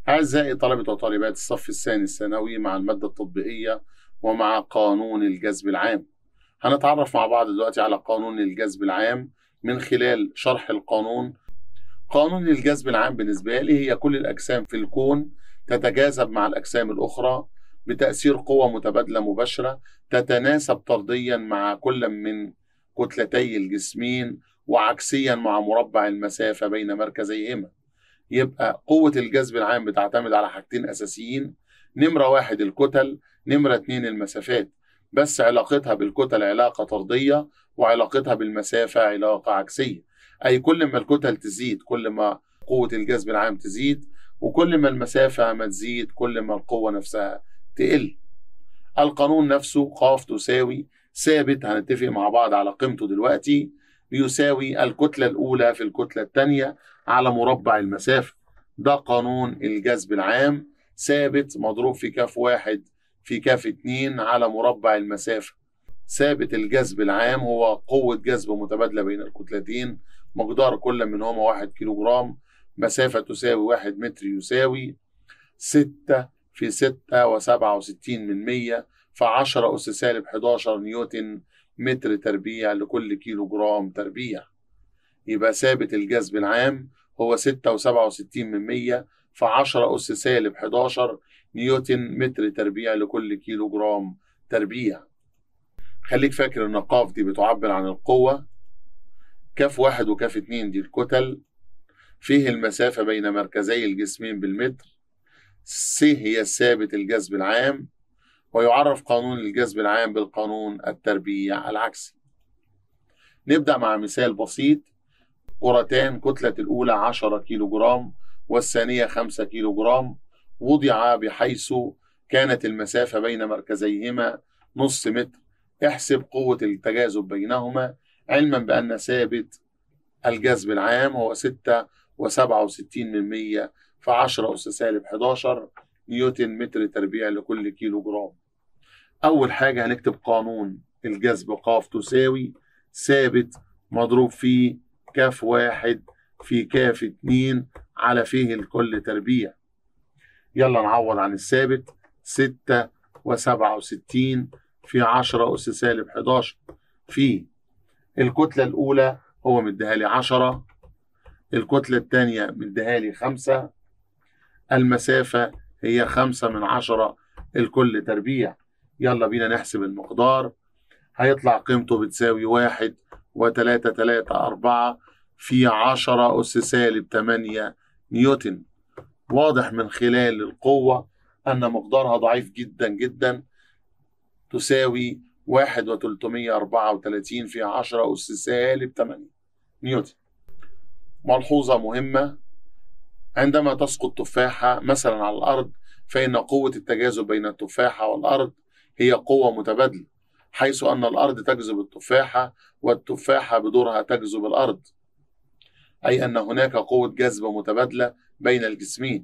أعزائي طلبة وطالبات الصف الثاني الثانوي مع المادة التطبيقية ومع قانون الجذب العام هنتعرف مع بعض دلوقتي على قانون الجذب العام من خلال شرح القانون قانون الجذب العام بالنسبة لي هي كل الأجسام في الكون تتجاذب مع الأجسام الأخرى بتأثير قوة متبادلة مباشرة تتناسب طرديا مع كل من كتلتي الجسمين وعكسيا مع مربع المسافة بين مركزيهما يبقى قوة الجذب العام بتعتمد على حاجتين أساسيين نمرة واحد الكتل نمرة اتنين المسافات بس علاقتها بالكتل علاقة طردية وعلاقتها بالمسافة علاقة عكسية أي كل ما الكتل تزيد كل ما قوة الجذب العام تزيد وكل ما المسافة ما تزيد كل ما القوة نفسها تقل القانون نفسه قاف تساوي ثابت هنتفق مع بعض على قيمته دلوقتي بيساوي الكتلة الأولى في الكتلة الثانية على مربع المسافة ده قانون الجذب العام ثابت مضروب في كاف واحد في كاف اتنين على مربع المسافة ثابت الجذب العام هو قوة جذب متبادلة بين الكتلتين مقدار كل منهما واحد كيلو جرام مسافة تساوي واحد متر يساوي ستة في ستة وسبعة وستين من مية فعشرة أس سالب حداشر نيوتن متر تربيع لكل كيلو جرام تربيع يبقى ثابت الجذب العام هو ستة وسبعة وستين من مية فعشرة أس سالب حداشر نيوتن متر تربيع لكل كيلو جرام تربيع خليك فاكر ان القاف دي بتعبر عن القوة كاف واحد وكاف اتنين دي الكتل فيه المسافة بين مركزي الجسمين بالمتر س هي الثابت الجذب العام ويعرف قانون الجذب العام بالقانون التربيع العكسي نبدأ مع مثال بسيط كرتان كتلة الأولى 10 كيلو جرام والثانية 5 كيلو جرام وضعا بحيث كانت المسافة بين مركزيهما نص متر احسب قوة التجاذب بينهما علما بأن ثابت الجذب العام هو 6 وسبعة وستين من مية في عشرة أس سالب 11 نيوتن متر تربيع لكل كيلو جرام أول حاجة هنكتب قانون الجذب قاف تساوي ثابت مضروب في كاف واحد في كاف اتنين على فيه الكل تربيع يلا نعوض عن الثابت ستة وسبعة وستين في عشرة أس سالب حداشر في الكتلة الأولى هو مديهالي عشرة الكتلة الثانية مديهالي خمسة المسافة هي خمسة من عشرة الكل تربيع يلا بينا نحسب المقدار هيطلع قيمته بتساوي واحد وتلاتة تلاتة أربعة في عشرة أس سالب تمانية نيوتن واضح من خلال القوة أن مقدارها ضعيف جدا جدا تساوي واحد وتلتمية أربعة وتلاتين في عشرة أس سالب تمانية نيوتن ملحوظة مهمة عندما تسقط تفاحة مثلا على الأرض فإن قوة التجاذب بين التفاحة والأرض هي قوة متبادلة حيث أن الأرض تجذب التفاحة والتفاحة بدورها تجذب الأرض أي أن هناك قوة جذب متبادلة بين الجسمين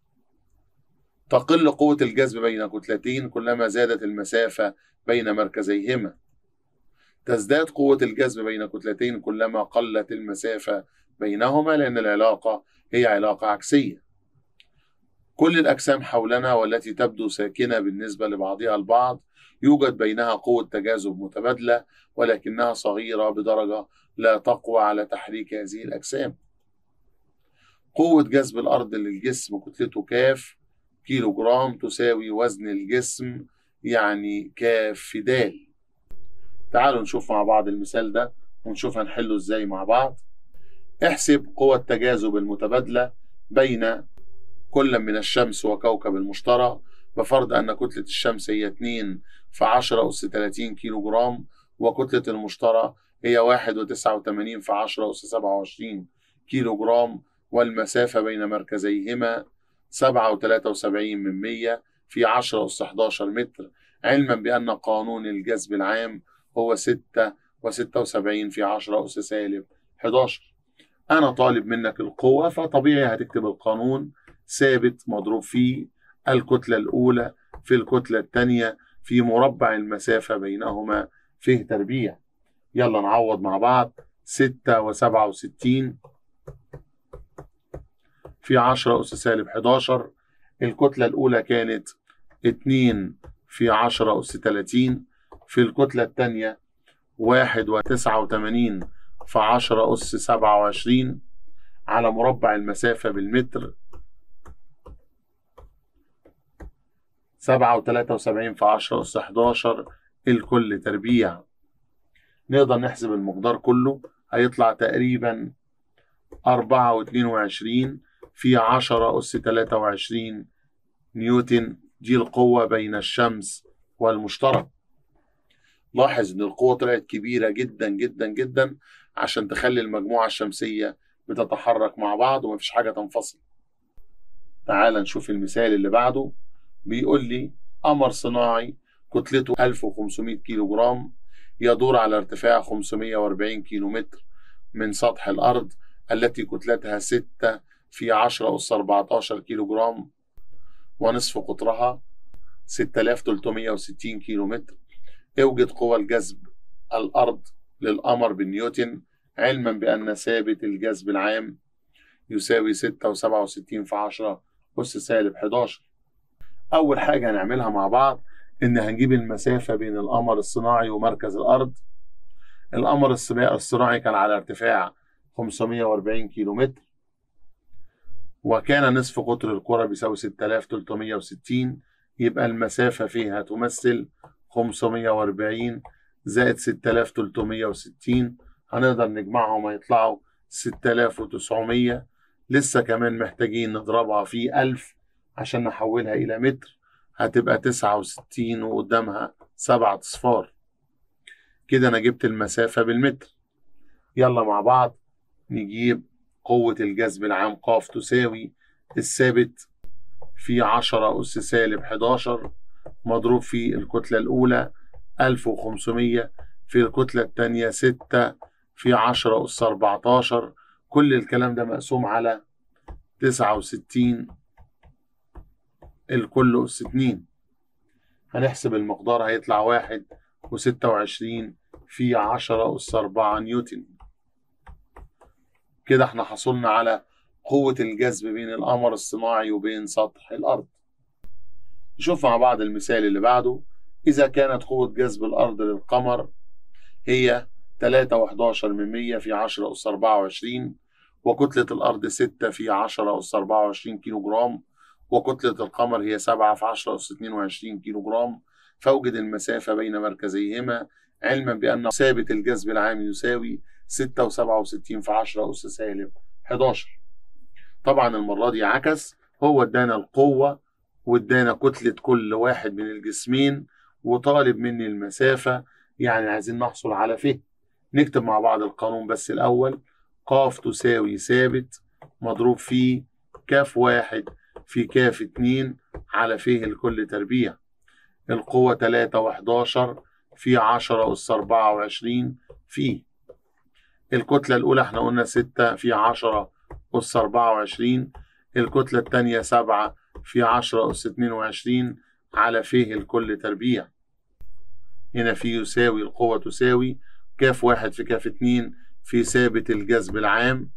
تقل قوة الجذب بين كتلتين كلما زادت المسافة بين مركزيهما تزداد قوة الجذب بين كتلتين كلما قلت المسافة بينهما لأن العلاقة هي علاقة عكسية كل الأجسام حولنا والتي تبدو ساكنة بالنسبة لبعضها البعض يوجد بينها قوة تجاذب متبادلة ولكنها صغيرة بدرجة لا تقوى على تحريك هذه الأجسام قوة جذب الأرض للجسم كتلته كاف كيلو جرام تساوي وزن الجسم يعني كاف في دال تعالوا نشوف مع بعض المثال ده ونشوف هنحله ازاي مع بعض احسب قوى التجاذب المتبادلة بين كل من الشمس وكوكب المشتري بفرض أن كتلة الشمس هي 2 في 10 أس 30 كيلو جرام وكتلة المشتري هي 1 و89 في 10 أس 27 كيلو جرام والمسافة بين مركزيهما 7 و73 من 100 في 10 أس 11 متر علما بأن قانون الجذب العام هو 6 و76 في 10 أس سالب 11 أنا طالب منك القوة فطبيعي هتكتب القانون ثابت مضروب فيه الكتلة الأولى في الكتلة الثانية في مربع المسافة بينهما فيه تربيع يلا نعوض مع بعض ستة وسبعة وستين في عشرة أس سالب حداشر الكتلة الأولى كانت 2 في 10 أس 30 في الكتلة الثانية 1 وتسعة وتمانين في 10 أس 27 على مربع المسافة بالمتر سبعة وتلاتة وسبعين في عشرة أس حداشر الكل تربيع نقدر نحسب المقدار كله هيطلع تقريبا أربعة واتنين وعشرين في عشرة أس تلاتة وعشرين نيوتن دي القوة بين الشمس والمشترك لاحظ إن القوة طلعت كبيرة جدا جدا جدا عشان تخلي المجموعة الشمسية بتتحرك مع بعض ومفيش حاجة تنفصل تعال نشوف المثال اللي بعده بيقول لي قمر صناعي كتلته 1500 كيلو جرام يدور على ارتفاع 540 كيلو متر من سطح الأرض التي كتلتها 6 في 10 أس 14 كيلو جرام ونصف قطرها 6360 كيلو متر اوجد قوى الجذب الأرض للقمر بالنيوتن علما بأن ثابت الجذب العام يساوي 6 و67 في 10 أس سالب 11 أول حاجة هنعملها مع بعض إن هنجيب المسافة بين القمر الصناعي ومركز الأرض القمر الصناعي كان على ارتفاع 540 كيلو متر وكان نصف قطر الكرة بيساوي 6360 يبقى المسافة فيها تمثل 540 زائد 6360 هنقدر نجمعهم هيطلعوا 6900 لسه كمان محتاجين نضربها في 1000 عشان نحولها إلى متر هتبقى 69 وقدامها سبعة أصفار كده أنا جبت المسافة بالمتر يلا مع بعض نجيب قوة الجذب العام ق تساوي الثابت في 10 أس سالب 11 مضروب في الكتلة الأولى 1500 في الكتلة الثانية 6 في 10 أس 14 كل الكلام ده مقسوم على 69 الكل أس 2 هنحسب المقدار هيطلع واحد وستة وعشرين في عشرة أس أربعة نيوتن كده احنا حصلنا على قوة الجذب بين القمر الصناعي وبين سطح الأرض نشوف مع بعض المثال اللي بعده إذا كانت قوة جذب الأرض للقمر هي 3 و11 من 100 في 10 أس 24 وكتلة الأرض 6 في 10 أس 24 كيلو جرام وكتلة القمر هي 7 في 10 أس 22 كيلو جرام فأوجد المسافة بين مركزيهما علما بأن ثابت الجذب العام يساوي 6 و67 في 10 أس سالب 11 طبعا المرة دي عكس هو ادانا القوة وادانا كتلة كل واحد من الجسمين وطالب مني المسافة يعني عايزين نحصل على فهم نكتب مع بعض القانون بس الأول ق تساوي ثابت مضروب في كاف واحد في كاف اتنين على فيه الكل تربيع القوة تلاتة وحداشر في عشرة أس أربعة وعشرين في الكتلة الأولى احنا قلنا ستة في عشرة أس أربعة وعشرين الكتلة التانية سبعة في عشرة أس اتنين وعشرين على فيه الكل تربيع هنا في يساوي القوة تساوي كاف واحد في كاف اتنين في ثابت الجذب العام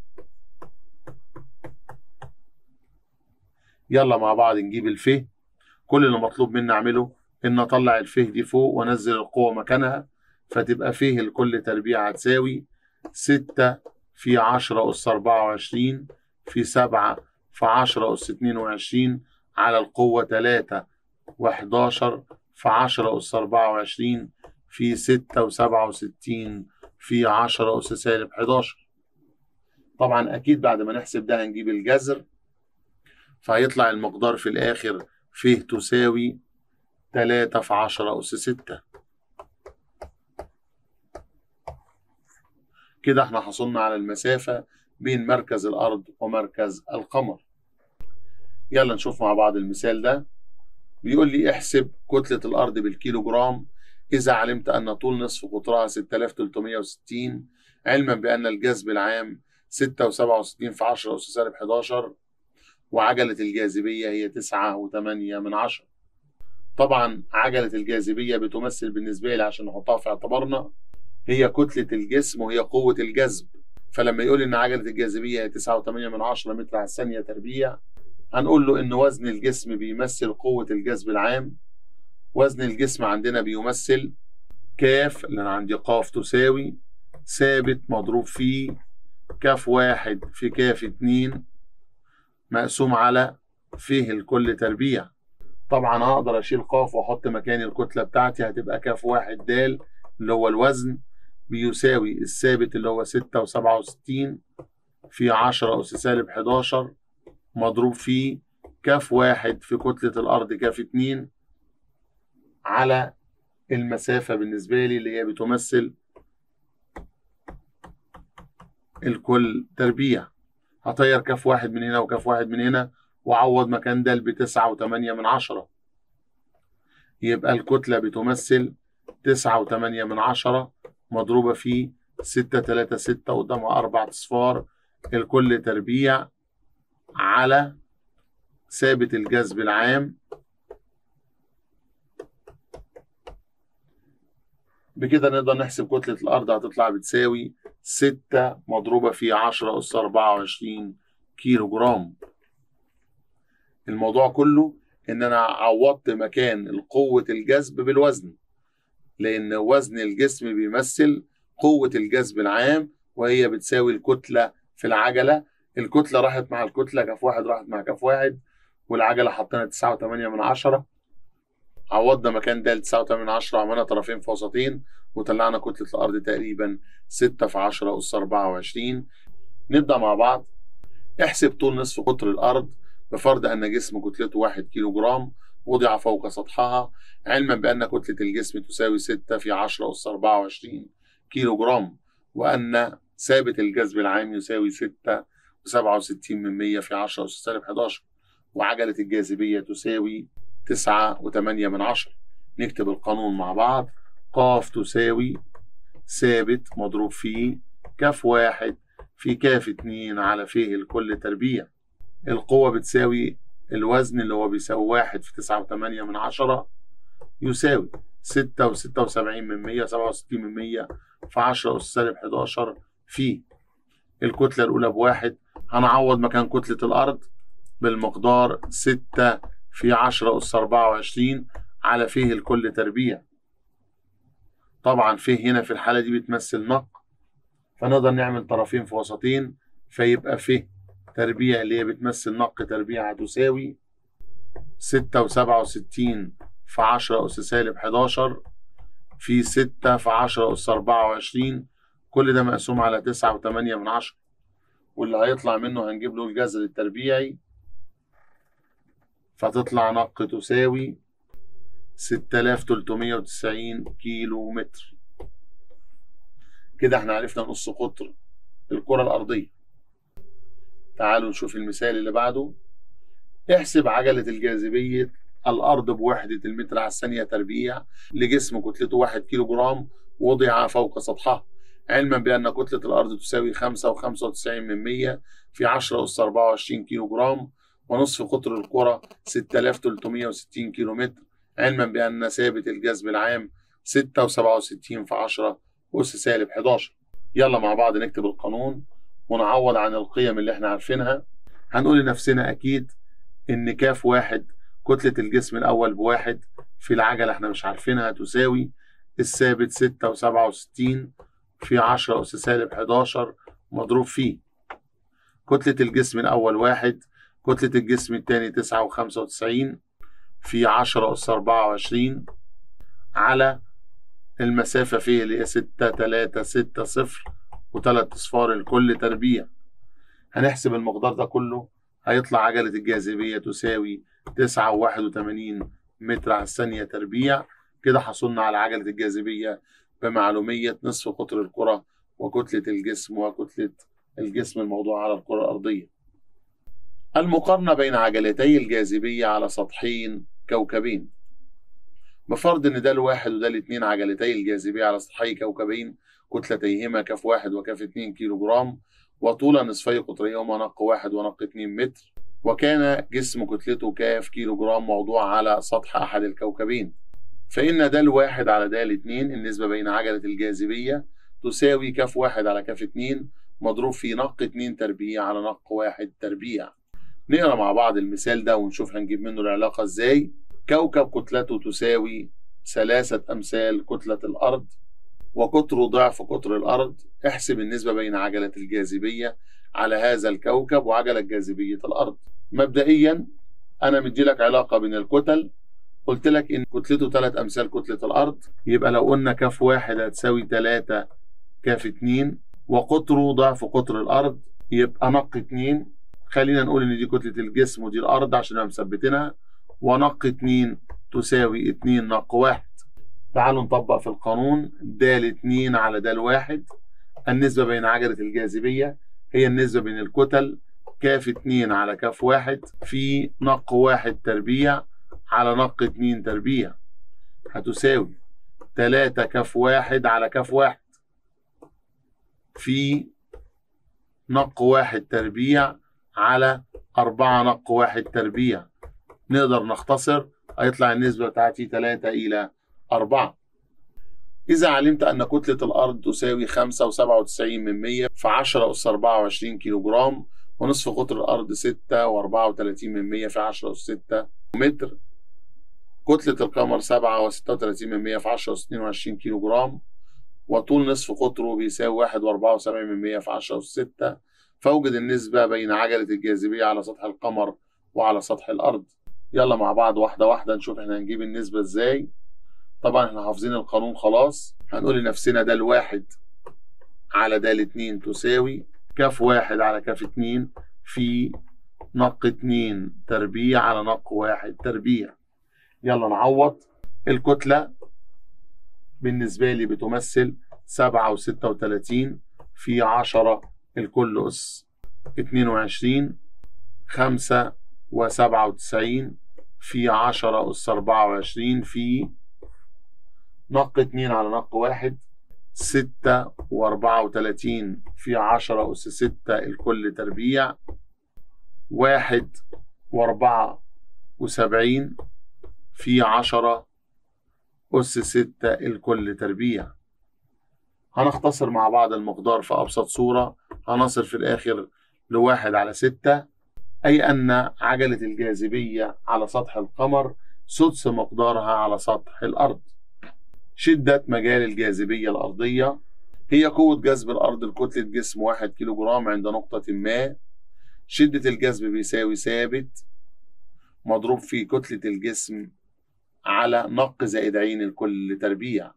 يلا مع بعض نجيب الفه كل اللي مطلوب مني اعمله ان اطلع الفه دي فوق وانزل القوة مكانها فتبقى فيه الكل تربيع هتساوي ستة في عشرة أس أربعة وعشرين في سبعة في عشرة أس اتنين وعشرين على القوة تلاتة وحداشر في عشرة أس أربعة وعشرين في ستة وسبعة وستين في عشرة أس سالب حداشر طبعا أكيد بعد ما نحسب ده هنجيب الجذر فهيطلع المقدار في الآخر فيه تساوي تلاتة في عشرة أس ستة كده احنا حصلنا على المسافة بين مركز الأرض ومركز القمر يلا نشوف مع بعض المثال ده بيقول لي احسب كتلة الأرض بالكيلو جرام إذا علمت أن طول نصف قطرها 6360 علما بأن الجذب العام 6 و67 في 10 أس سالب 11 وعجلة الجاذبية هي 9 و8 من 10 طبعا عجلة الجاذبية بتمثل بالنسبة لي عشان نحطها في اعتبارنا هي كتلة الجسم وهي قوة الجذب فلما يقول إن عجلة الجاذبية هي 9 و8 من 10 متر على الثانية تربيع هنقول له إن وزن الجسم بيمثل قوة الجذب العام وزن الجسم عندنا بيمثل كاف اللي أنا عندي قاف تساوي ثابت مضروب في كاف واحد في كاف اتنين مقسوم على فيه الكل تربيع طبعا هقدر اشيل قاف واحط مكاني الكتله بتاعتي هتبقى كاف واحد د اللي هو الوزن بيساوي الثابت اللي هو ستة وسبعة وستين في عشرة أس سالب حداشر مضروب في كاف واحد في كتلة الأرض كاف اتنين على المسافة بالنسبة لي اللي هي بتمثل الكل تربيع هطير كاف واحد من هنا وكاف واحد من هنا وعوض مكان ده بتسعة وتمانية من عشرة يبقى الكتلة بتمثل تسعة وتمانية من عشرة مضروبة في ستة تلاتة ستة قدامها أربع أصفار الكل تربيع على ثابت الجذب العام بكده نقدر نحسب كتلة الأرض هتطلع بتساوي ستة مضروبة في عشرة أس أربعة وعشرين كيلو جرام الموضوع كله إن أنا عوضت مكان القوة الجذب بالوزن لأن وزن الجسم بيمثل قوة الجذب العام وهي بتساوي الكتلة في العجلة الكتلة راحت مع الكتلة كف واحد راحت مع كف واحد والعجلة حطينا تسعة وتمانية من عشرة عوضنا مكان د تسعة وتمانية من عشرة عملنا طرفين في وسطين وطلعنا كتلة الأرض تقريبا ستة في عشرة أس أربعة وعشرين نبدأ مع بعض احسب طول نصف قطر الأرض بفرض أن جسم كتلته واحد كيلو جرام وضع فوق سطحها علما بأن كتلة الجسم تساوي ستة في عشرة أس أربعة وعشرين كيلو جرام وأن ثابت الجذب العام يساوي ستة وسبعة وستين من مية في عشرة أس سالب حداشر وعجلة الجاذبية تساوي تسعة وتمانية من عشرة نكتب القانون مع بعض قاف تساوي ثابت مضروب في كاف واحد في كاف اتنين على فيه الكل تربيع القوة بتساوي الوزن اللي هو بيساوي واحد في تسعة وتمانية من عشرة يساوي ستة وستة وسبعين من مية سبعة وستين من مية في عشرة أس سالب حداشر في الكتلة الأولى بواحد هنعوض مكان كتلة الأرض بالمقدار ستة في عشرة أس أربعة وعشرين على فيه الكل تربيع طبعا فيه هنا في الحالة دي بتمثل نق فنقدر نعمل طرفين في وسطين فيبقى فيه تربيع اللي هي بتمثل نق تربيع هتساوي ستة وسبعة وستين في عشرة أس سالب حداشر في ستة في عشرة أس أربعة وعشرين كل ده مقسوم على تسعة وتمانية من عشرة واللي هيطلع منه هنجيب له الجذر التربيعي فتطلع نق تساوي ستة آلاف تلتمية وتسعين كيلو متر كده احنا عرفنا نص قطر الكرة الأرضية تعالوا نشوف المثال اللي بعده احسب عجلة الجاذبية الأرض بوحدة المتر على الثانية تربيع لجسم كتلته واحد كيلو جرام وضع فوق سطحها علما بأن كتلة الأرض تساوي خمسة وخمسة وتسعين من مية في عشرة أس أربعة وعشرين كيلو جرام ونصف قطر الكرة ستة آلاف تلتمية وستين كيلو متر علما بأن ثابت الجذب العام ستة وسبعة وستين في عشرة أس سالب حداشر يلا مع بعض نكتب القانون ونعوض عن القيم اللي احنا عارفينها هنقول لنفسنا أكيد إن كاف واحد كتلة الجسم الأول بواحد في العجلة احنا مش عارفينها تساوي الثابت ستة وسبعة وستين في عشرة أس سالب حداشر مضروب فيه كتلة الجسم الأول واحد كتلة الجسم الثاني تسعة وخمسة وتسعين في عشرة أس أربعة وعشرين على المسافة فيه اللي هي ستة تلاتة ستة صفر وتلات أصفار الكل تربيع هنحسب المقدار ده كله هيطلع عجلة الجاذبية تساوي تسعة وواحد وتمانين متر على الثانية تربيع كده حصلنا على عجلة الجاذبية بمعلومية نصف قطر الكرة وكتلة الجسم وكتلة الجسم الموضوع على الكرة الأرضية المقارنة بين عجلتي الجاذبية على سطحين كوكبين بفرض ان ده الواحد وده الاثنين عجلتي الجاذبية على سطحي كوكبين كتلتيهما كف واحد وكف اتنين كيلو جرام وطول نصفي قطريهما نق واحد ونق اتنين متر وكان جسم كتلته كاف كيلو جرام موضوع على سطح أحد الكوكبين فإن ده الواحد على ده الاثنين النسبة بين عجلة الجاذبية تساوي كف واحد على كف اتنين مضروب في نق اتنين تربيع على نق واحد تربيع نقرا مع بعض المثال ده ونشوف هنجيب منه العلاقة ازاي كوكب كتلته تساوي ثلاثة أمثال كتلة الأرض وقطره ضعف قطر الأرض احسب النسبة بين عجلة الجاذبية على هذا الكوكب وعجلة جاذبية الأرض مبدئيا أنا مدي لك علاقة بين الكتل قلت لك إن كتلته ثلاث أمثال كتلة الأرض يبقى لو قلنا كاف واحد هتساوي ثلاثة كاف اتنين وقطره ضعف قطر الأرض يبقى نق اتنين خلينا نقول إن دي كتلة الجسم ودي الأرض عشان نبقى مثبتينها ونق اتنين تساوي اتنين نق واحد تعالوا نطبق في القانون د اتنين على د واحد النسبة بين عجلة الجاذبية هي النسبة بين الكتل كاف اتنين على كاف واحد في نق واحد تربيع على نق اتنين تربيع هتساوي تلاتة كاف واحد على كاف واحد في نق واحد تربيع على أربعة نق واحد تربيع نقدر نختصر هيطلع النسبة بتاعتي تلاتة إلى أربعة إذا علمت أن كتلة الأرض تساوي خمسة وسبعة وتسعين من مية في عشرة أس أربعة وعشرين كيلو جرام ونصف قطر الأرض ستة وأربعة وتلاتين من مية في عشرة أس ستة متر كتلة القمر سبعة وستة وتلاتين من مية في عشرة أس اتنين وعشرين كيلو جرام وطول نصف قطره بيساوي واحد وأربعة وسبعين من مية في عشرة أس ستة فأوجد النسبة بين عجلة الجاذبية على سطح القمر وعلى سطح الأرض يلا مع بعض واحدة واحدة نشوف احنا هنجيب النسبة ازاي طبعا احنا حافظين القانون خلاص هنقول لنفسنا ده الواحد على ده الاتنين تساوي كاف واحد على كاف اتنين في نق اتنين تربيع على نق واحد تربيع يلا نعوض الكتلة بالنسبة لي بتمثل سبعة وستة وتلاتين في عشرة الكل أس اتنين وعشرين خمسة وسبعة وتسعين في عشرة أس أربعة وعشرين في نق اتنين على نق واحد ستة وأربعة وتلاتين في عشرة أس ستة الكل تربيع واحد وأربعة وسبعين في عشرة أس ستة الكل تربيع هنختصر مع بعض المقدار في أبسط صورة هنصل في الآخر لواحد على ستة أي أن عجلة الجاذبية على سطح القمر سدس مقدارها على سطح الأرض شدة مجال الجاذبية الأرضية هي قوة جذب الأرض لكتلة جسم واحد كيلو جرام عند نقطة ما شدة الجذب بيساوي ثابت مضروب في كتلة الجسم على نق زائد عين الكل تربيع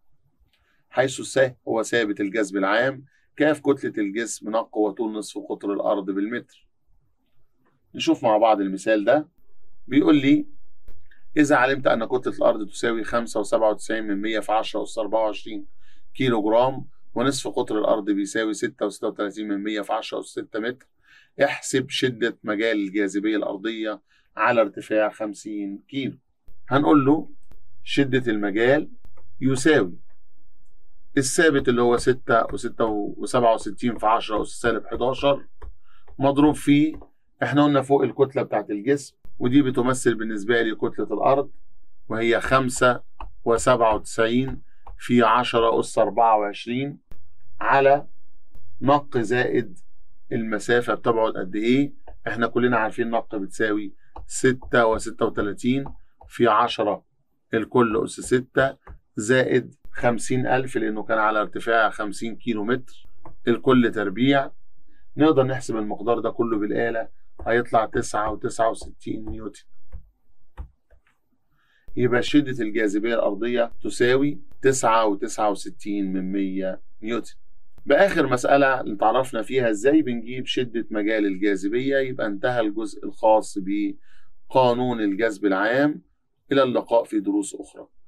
حيث الس هو ثابت الجذب العام كاف كتلة الجسم نق وطول نصف قطر الأرض بالمتر نشوف مع بعض المثال ده بيقول لي إذا علمت أن كتلة الأرض تساوي خمسة وسبعة وتسعين من مية في عشرة أس أربعة وعشرين كيلو جرام ونصف قطر الأرض بيساوي ستة وستة وتلاتين من مية في عشرة أس ستة متر احسب شدة مجال الجاذبية الأرضية على ارتفاع خمسين كيلو هنقول له شدة المجال يساوي الثابت اللي هو ستة وستة وسبعة وستين في عشرة أس سالب حداشر مضروب فيه احنا قلنا فوق الكتلة بتاعت الجسم ودي بتمثل بالنسبة لي كتلة الأرض وهي خمسة وسبعة وتسعين في عشرة أس أربعة وعشرين على نق زائد المسافة بتبعد قد إيه احنا كلنا عارفين نق بتساوي ستة وستة وتلاتين في عشرة الكل أس ستة زائد خمسين ألف لأنه كان على ارتفاع خمسين كيلو متر الكل تربيع نقدر نحسب المقدار ده كله بالآلة هيطلع تسعة وتسعة وستين نيوتن يبقى شدة الجاذبية الأرضية تساوي تسعة وتسعة وستين من مية نيوتن بآخر مسألة اللي تعرفنا فيها إزاي بنجيب شدة مجال الجاذبية يبقى انتهى الجزء الخاص بقانون الجذب العام إلى اللقاء في دروس أخرى